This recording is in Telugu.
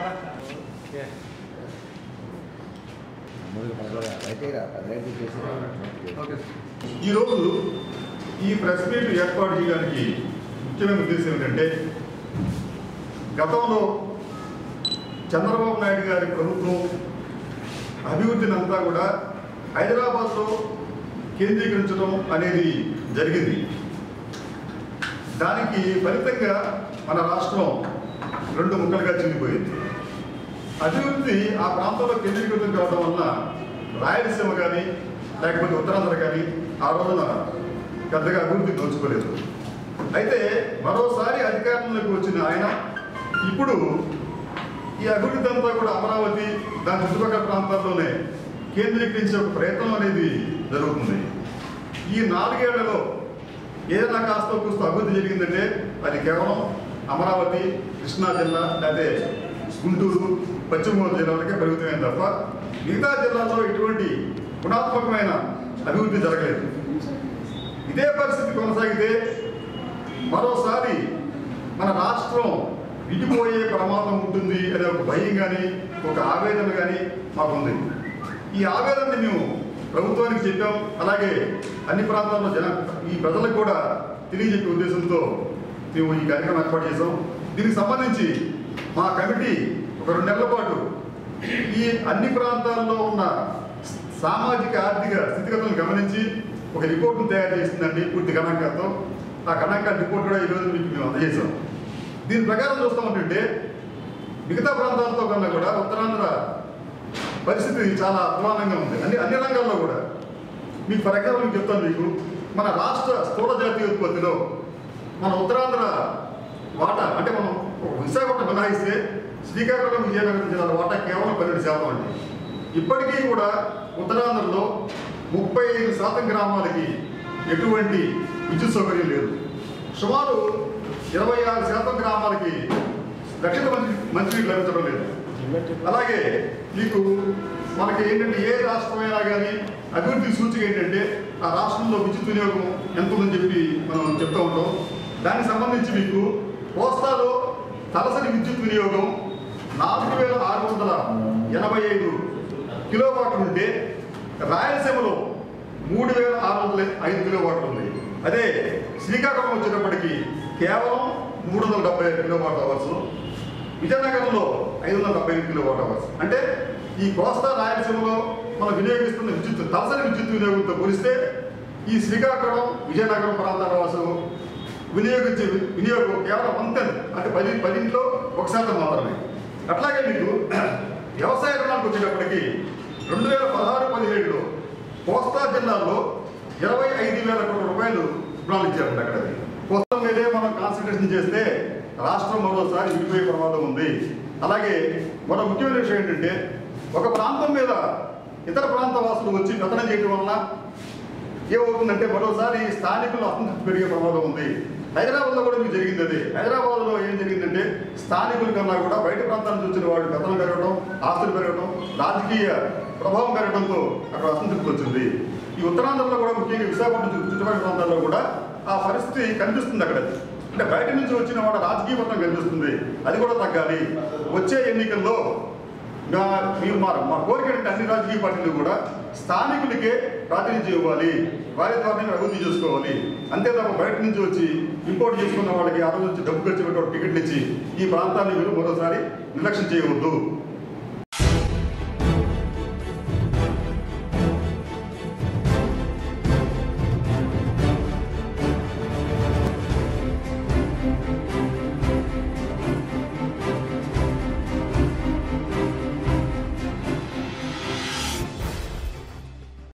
ఈరోజు ఈ ప్రెస్ మీట్ ఏర్పాటు చేయడానికి ముఖ్యమైన ఉద్దేశం ఏంటంటే గతంలో చంద్రబాబు నాయుడు గారి ప్రభుత్వం అభివృద్ధిని అంతా కూడా హైదరాబాద్లో కేంద్రీకరించడం అనేది జరిగింది దానికి ఫలితంగా మన రాష్ట్రం రెండు ముక్కలుగా చెందిపోయింది అభివృద్ధి ఆ ప్రాంతంలో కేంద్రీకృతం కావడం వలన రాయలసీమ కానీ లేకపోతే ఉత్తరాంధ్ర కానీ ఆ రోజున పెద్దగా అభివృద్ధి నోచుకోలేదు అయితే మరోసారి అధికారంలోకి వచ్చిన ఆయన ఇప్పుడు ఈ అభివృద్ధి అంతా కూడా అమరావతి దాని చుట్టుపక్కల ప్రాంతాల్లోనే కేంద్రీకరించే ఒక ప్రయత్నం అనేది జరుగుతుంది ఈ నాలుగేళ్లలో ఏదైనా కాస్త కూస్త అభివృద్ధి జరిగిందంటే అది కేవలం అమరావతి కృష్ణా జిల్లా అదే గుంటూరు పశ్చిమ గోదావరి జిల్లాలకే పెరుగుతున్నాయి తప్ప మిగతా జిల్లాల్లో ఎటువంటి గుణాత్మకమైన అభివృద్ధి జరగలేదు ఇదే పరిస్థితి కొనసాగితే మరోసారి మన రాష్ట్రం విడిపోయే ప్రమాదం ఉంటుంది అనే ఒక భయం కానీ ఒక ఆవేదన కానీ మాకుంది ఈ ఆవేదనని మేము ప్రభుత్వానికి చెప్పాం అలాగే అన్ని ప్రాంతాల్లో జన ఈ ప్రజలకు కూడా తెలియజెప్పే ఉద్దేశంతో మేము ఈ కార్యక్రమం ఏర్పాటు చేసాం దీనికి సంబంధించి మా కమిటీ ఒక రెండు నెలల పాటు ఈ అన్ని ప్రాంతాల్లో ఉన్న సామాజిక ఆర్థిక స్థితిగతులను గమనించి ఒక రిపోర్ట్ను తయారు చేసిందండి పూర్తి గణాంకాలతో ఆ గణాంకాల రిపోర్ట్ కూడా ఈరోజు మీకు మేము అందజేసాం దీని ప్రకారం చూస్తూ ఉంటుంటే మిగతా ప్రాంతాలతో కన్నా కూడా ఉత్తరాంధ్ర పరిస్థితి చాలా అధ్వానంగా ఉంది అన్ని అన్ని రంగాల్లో కూడా మీకు ఫర్ ఎగ్జాంపుల్ మీకు చెప్తాను మీకు మన రాష్ట్ర స్థూల జాతీయ ఉత్పత్తిలో మన ఉత్తరాంధ్ర వాటా అంటే మనం విశాఖపట్నం మినహాయిస్తే శ్రీకాకుళం విజయనగరం జిల్లాల వాటా కేవలం పన్నెండు శాతం అండి ఇప్పటికీ కూడా ఉత్తరాంధ్రలో ముప్పై ఐదు శాతం గ్రామాలకి ఎటువంటి విద్యుత్ సౌకర్యం లేదు సుమారు ఇరవై ఆరు శాతం గ్రామాలకి రక్షిత మంచి మంచినీళ్ళు లభించడం లేదు అలాగే మీకు మనకి ఏంటంటే ఏ రాష్ట్రమైనా కానీ అభివృద్ధి సూచిక ఏంటంటే ఆ రాష్ట్రంలో విద్యుత్ వినియోగం ఎంత ఉందని చెప్పి మనం చెప్తూ ఉంటాం దానికి సంబంధించి మీకు కోస్తాలో తలసరి విద్యుత్ వినియోగం నాలుగు వేల ఆరు వందల ఎనభై ఐదు కిలోవాట్లు ఉంటే రాయలసీమలో మూడు వేల ఆరు వందల ఐదు కిలోవాట్లు ఉంది అదే శ్రీకాకుళం వచ్చేటప్పటికి కేవలం మూడు వందల డెబ్బై ఐదు కిలోవాట్ అవర్స్ విజయనగరంలో ఐదు వందల డెబ్బై ఐదు కిలోవాట్ అవర్స్ అంటే ఈ కోస్తా రాయలసీమలో మనం వినియోగిస్తున్న విద్యుత్ తలసరి విద్యుత్ వినియోగంతో పోలిస్తే ఈ శ్రీకాకుళం విజయనగరం ప్రాంతాల వాసులు వినియోగించే వినియోగం కేవలం వంతెన్ అంటే పది పదింట్లో ఒక శాతం మాత్రమే అట్లాగే మీకు వ్యవసాయ రుణానికి వచ్చేటప్పటికి రెండు వేల పదహారు పదిహేడులో కోస్తా జిల్లాలో ఇరవై ఐదు వేల కోట్ల రూపాయలు రుణాలు ఇచ్చారండి అక్కడ కోస్తా మీదే మనం కాన్సన్ట్రేషన్ చేస్తే రాష్ట్రం మరోసారి విడిపోయే ప్రమాదం ఉంది అలాగే మరో ముఖ్యమైన విషయం ఏంటంటే ఒక ప్రాంతం మీద ఇతర ప్రాంత వాసులు వచ్చి పెత్తనం చేయడం వలన ఏమవుతుందంటే మరోసారి స్థానికులు అసంతృప్తి పెరిగే ప్రమాదం ఉంది హైదరాబాద్లో కూడా మీకు జరిగింది అది హైదరాబాద్లో ఏం జరిగిందంటే స్థానికుల కన్నా కూడా బయట ప్రాంతాల నుంచి వచ్చిన వాళ్ళు పెత్తనం పెరగడం ఆస్తులు పెరగడం రాజకీయ ప్రభావం పెరగడంతో అక్కడ అసంతృప్తి వచ్చింది ఈ ఉత్తరాంధ్రలో కూడా ముఖ్యంగా విశాఖపట్నం చుట్టూ- చుట్టుపక్కల ప్రాంతాల్లో కూడా ఆ పరిస్థితి కనిపిస్తుంది అక్కడ అంటే బయట నుంచి వచ్చిన వాళ్ళ రాజకీయ పత్రం కనిపిస్తుంది అది కూడా తగ్గాలి వచ్చే ఎన్నికల్లో మా- మీరు మా మా కోరిక ఏంటంటే అన్ని రాజకీయ పార్టీలు కూడా స్థానికులకే ప్రాతినిధ్యం ఇవ్వాలి వారి ద్వారానే అభివృద్ధి చేసుకోవాలి అంతే తప్ప బయట నుంచి వచ్చి ఇంపోర్ట్ చేసుకున్న వాళ్ళకి ఆ రోజు వచ్చి డబ్బు ఖర్చు పెట్టి టికెట్లు ఇచ్చి ఈ ప్రాంతాన్ని మీరు మరోసారి నిర్లక్ష్యం చేయవద్దు